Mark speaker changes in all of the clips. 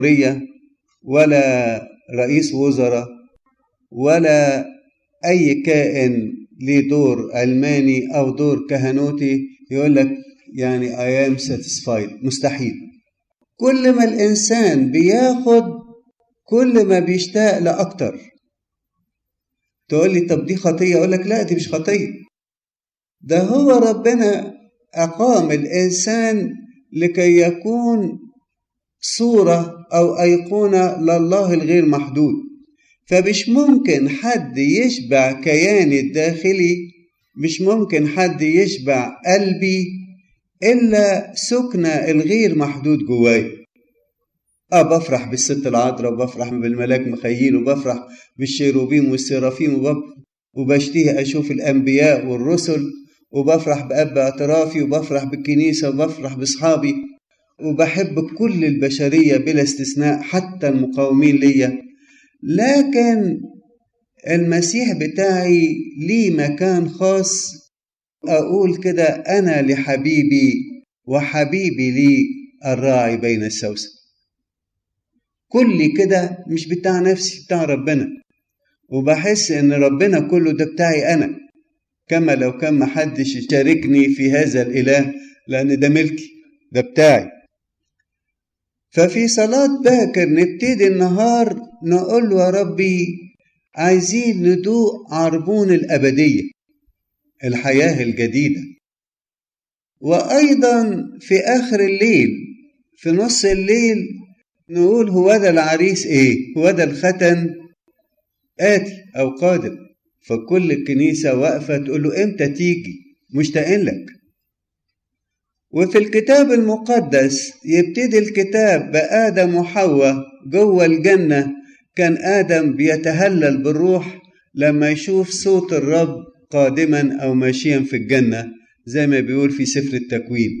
Speaker 1: جمهورية ولا رئيس وزراء ولا أي كائن ليه دور علماني أو دور كهنوتي يقول لك يعني I am satisfied مستحيل كل ما الإنسان بياخد كل ما بيشتاق لأكتر تقول لي طب دي خطية أقول لك لا دي مش خطية ده هو ربنا أقام الإنسان لكي يكون صورة أو أيقونة لله الغير محدود فمش ممكن حد يشبع كياني الداخلي مش ممكن حد يشبع قلبي إلا سكنة الغير محدود جواي اه بفرح بالست العذراء وبفرح بالملاك مخيل وبفرح بالشيروبيم والسرافيم وبشتهي اشوف الانبياء والرسل وبفرح باب اعترافي وبفرح بالكنيسه وبفرح باصحابي وبحب كل البشريه بلا استثناء حتى المقاومين ليا لكن المسيح بتاعي ليه مكان خاص اقول كده انا لحبيبي وحبيبي لي الراعي بين السوسن كلي كده مش بتاع نفسي بتاع ربنا وبحس ان ربنا كله ده بتاعي انا كما لو كان محدش يشاركني في هذا الاله لان ده ملكي ده بتاعي ففي صلاة باكر نبتدي النهار نقول له يا ربي عايزين ندوق عربون الأبدية الحياة الجديدة وأيضا في آخر الليل في نص الليل نقول هو ده العريس ايه هو ده الختن آتي أو قادم فكل الكنيسة واقفة تقول له امتى تيجي مشتاقين لك وفي الكتاب المقدس يبتدي الكتاب بآدم وحواء جوه الجنة كان آدم بيتهلل بالروح لما يشوف صوت الرب قادما أو ماشيا في الجنة زي ما بيقول في سفر التكوين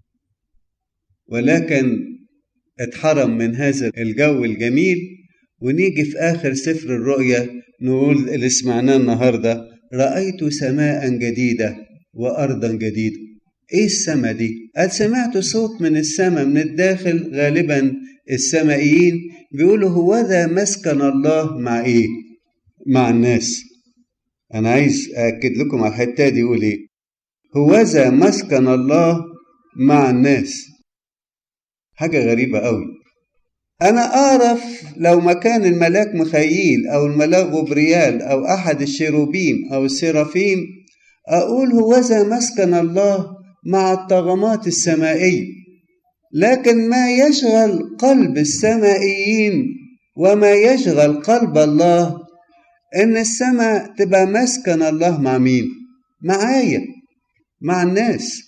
Speaker 1: ولكن اتحرم من هذا الجو الجميل ونيجي في آخر سفر الرؤيا نقول اللي سمعناه النهاردة رأيت سماء جديدة وأرضا جديدة ايه السما دي قال سمعت صوت من السماء من الداخل غالبا السمائيين بيقولوا هو ذا مسكن الله مع ايه مع الناس انا عايز اكد لكم على الحته دي يقول ايه هو ذا مسكن الله مع الناس حاجه غريبه قوي انا اعرف لو مكان الملاك مخيل او الملاك غبريال او احد الشيروبيم او السرافيم اقول هو ذا مسكن الله مع الطغمات السمائية لكن ما يشغل قلب السمائيين وما يشغل قلب الله ان السماء تبقى مسكن الله مع مين معايا مع الناس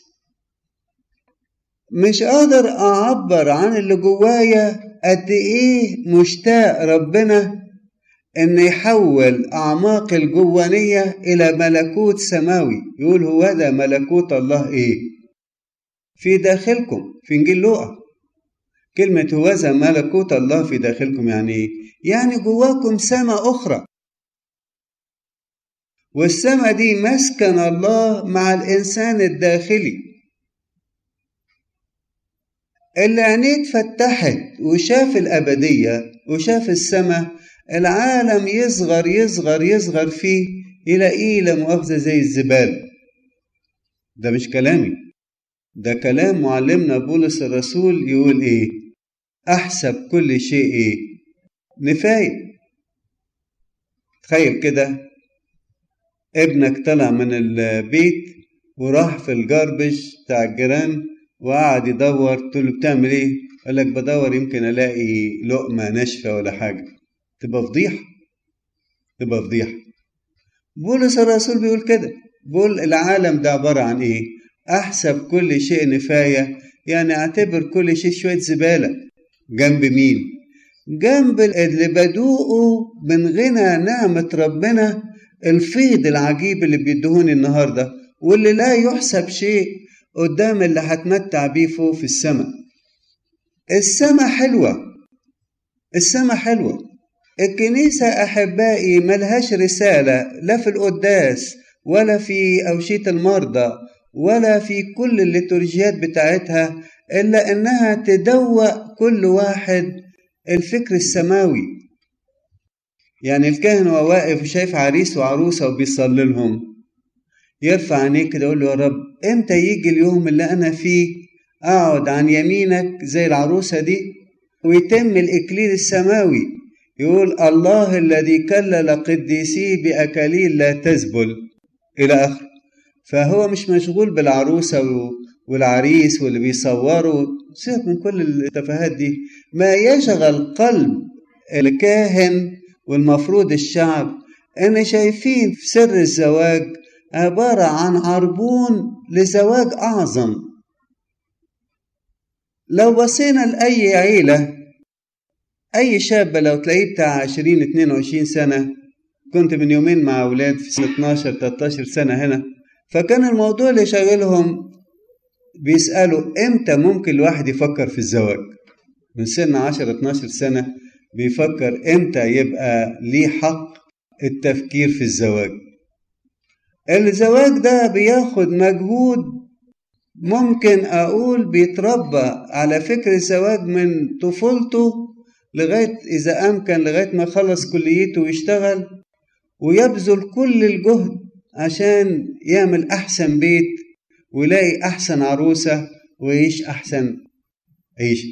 Speaker 1: مش قادر اعبر عن اللي جوايا قد ايه مشتاق ربنا ان يحول اعماق الجوانيه الى ملكوت سماوي يقول هو ده ملكوت الله ايه في داخلكم في انجيل لوقا كلمة هوذا ملكوت الله في داخلكم يعني ايه؟ يعني جواكم سماء أخرى والسماء دي مسكن الله مع الإنسان الداخلي اللي عينيه اتفتحت وشاف الأبدية وشاف السماء العالم يصغر يصغر يصغر فيه يلاقيه لا مؤاخذة زي الزبالة ده مش كلامي ده كلام معلمنا بولس الرسول يقول ايه احسب كل شيء ايه نفاية تخيل كده ابنك طلع من البيت وراح في الجاربج بتاع الجيران وقعد يدور تقول له بتعمل ايه قال لك بدور يمكن الاقي لقمه ناشفه ولا حاجه تبقى فضيحه تبقى فضيحه بولس الرسول بيقول كده بيقول العالم ده عباره عن ايه احسب كل شيء نفايه يعني اعتبر كل شيء شويه زباله جنب مين جنب اللي بدوقه من غنى نعمه ربنا الفيض العجيب اللي بيدهوني النهارده واللي لا يحسب شيء قدام اللي هتمتع بيه فوق في السماء السماء حلوة السماء حلوة الكنيسة أحبائي ملهاش رسالة لا في القداس ولا في أوشية المرضى ولا في كل الليتورجيات بتاعتها إلا إنها تدوق كل واحد الفكر السماوي يعني الكاهن وهو واقف وشايف عريس وعروسة وبيصلي لهم يرفع عينيه كده يقول له يا رب امتى يجي اليوم اللي انا فيه اقعد عن يمينك زي العروسة دي ويتم الاكليل السماوي يقول الله الذي كلل قديسيه باكاليل لا تذبل الى اخره فهو مش مشغول بالعروسة والعريس واللي بيصوروا سيبك من كل التفاهات دي ما يشغل قلب الكاهن والمفروض الشعب ان شايفين في سر الزواج عبارة عن عربون لزواج أعظم لو بصينا لأي عيلة أي شاب لو تلاقيه بتاع 20 22 سنة كنت من يومين مع أولاد في سنة 12 13 سنة هنا فكان الموضوع اللي شاغلهم بيسألوا إمتى ممكن الواحد يفكر في الزواج من سن 10 12 سنة بيفكر إمتى يبقى ليه حق التفكير في الزواج الزواج ده بياخد مجهود ممكن أقول بيتربى على فكر الزواج من طفولته لغاية إذا أمكن لغاية ما يخلص كليته ويشتغل ويبذل كل الجهد عشان يعمل أحسن بيت ويلاقي أحسن عروسة ويعيش أحسن عيشة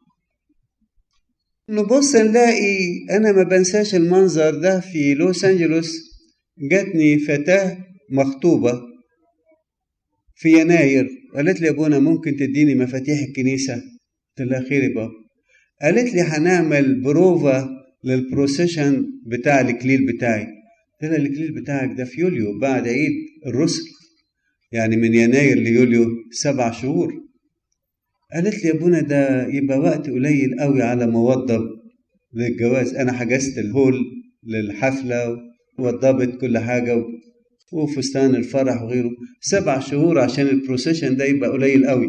Speaker 1: نبص نلاقي أنا ما بنساش المنظر ده في لوس أنجلوس جاتني فتاة مخطوبة في يناير قالت لي يا ابونا ممكن تديني مفاتيح الكنيسة قلت لها خير يا بابا قالت لي هنعمل بروفا للبروسيشن بتاع الإكليل بتاعي قلت لها الإكليل بتاعك ده في يوليو بعد عيد الرسل يعني من يناير ليوليو سبع شهور قالت لي يا ابونا ده يبقى وقت قليل قوي على ما اوضب للجواز انا حجزت الهول للحفله ووضبت كل حاجه وفستان الفرح وغيره سبع شهور عشان البروسيشن ده يبقى قليل قوي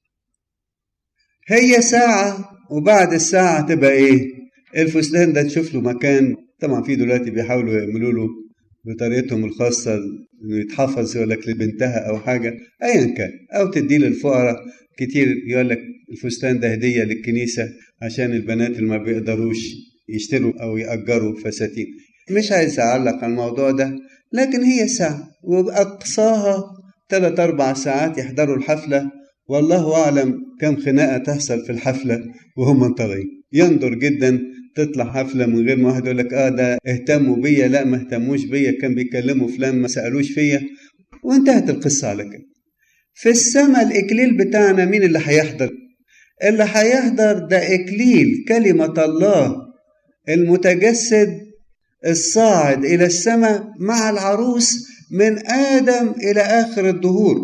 Speaker 1: هي ساعة وبعد الساعة تبقى ايه الفستان ده تشوف له مكان طبعا في دلوقتي بيحاولوا يعملوا له بطريقتهم الخاصة انه يتحفظ يقول لك لبنتها او حاجة ايا كان او تديه للفقراء كتير يقول لك الفستان ده هدية للكنيسة عشان البنات اللي ما بيقدروش يشتروا او يأجروا فساتين مش عايز اعلق على الموضوع ده لكن هي ساعة وبأقصاها ثلاث أربع ساعات يحضروا الحفلة والله أعلم كم خناقة تحصل في الحفلة وهم طالعين يندر جدا تطلع حفلة من غير ما واحد يقول لك اه ده اهتموا بيا لا ما اهتموش بيا كان بيكلموا فلان ما سألوش فيا وانتهت القصة على كده في السماء الإكليل بتاعنا مين اللي هيحضر اللي هيحضر ده إكليل كلمة الله المتجسد الصاعد إلى السماء مع العروس من آدم إلى آخر الدهور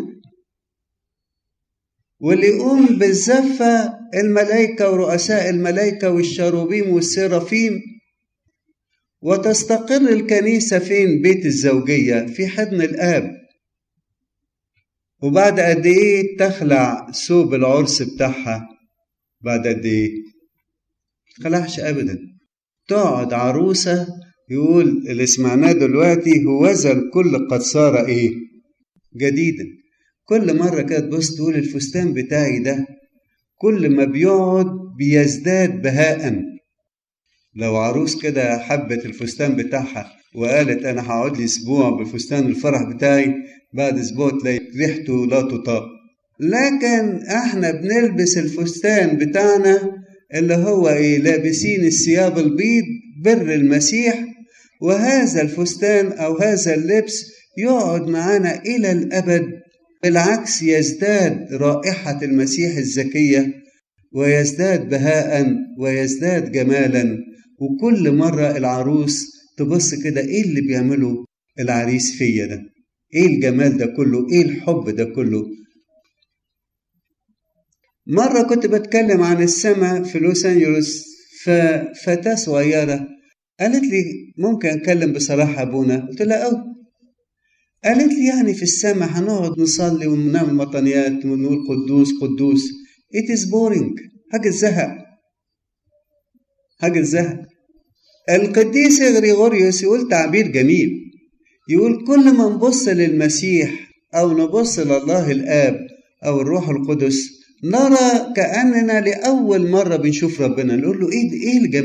Speaker 1: واللي يقوم بالزفة الملائكة ورؤساء الملائكة والشاروبيم والسرافيم وتستقر الكنيسة فين بيت الزوجية في حضن الآب وبعد قد إيه تخلع ثوب العرس بتاعها بعد قد إيه تخلعش أبدا تقعد عروسة يقول اللي سمعناه دلوقتي هوذا الكل قد صار ايه جديدا كل مرة كده تبص تقول الفستان بتاعي ده كل ما بيقعد بيزداد بهاء لو عروس كده حبت الفستان بتاعها وقالت انا هقعد لي اسبوع بفستان الفرح بتاعي بعد اسبوع تلاقي ريحته لا تطاق لكن احنا بنلبس الفستان بتاعنا اللي هو ايه لابسين الثياب البيض بر المسيح وهذا الفستان او هذا اللبس يقعد معنا الى الابد بالعكس يزداد رائحه المسيح الزكيه ويزداد بهاء ويزداد جمالا وكل مره العروس تبص كده ايه اللي بيعمله العريس فيا ده ايه الجمال ده كله ايه الحب ده كله مرة كنت بتكلم عن السماء في لوس أنجلوس ففتاة صغيرة قالت لي ممكن أتكلم بصراحة أبونا قلت لها أو قالت لي يعني في السماء هنقعد نصلي ونعمل مطنيات ونقول قدوس قدوس it is boring حاجة زهق حاجة زهق القديس غريغوريوس يقول تعبير جميل يقول كل ما نبص للمسيح أو نبص لله الآب أو الروح القدس نرى كأننا لأول مرة بنشوف ربنا نقول له إيه إيه الجمال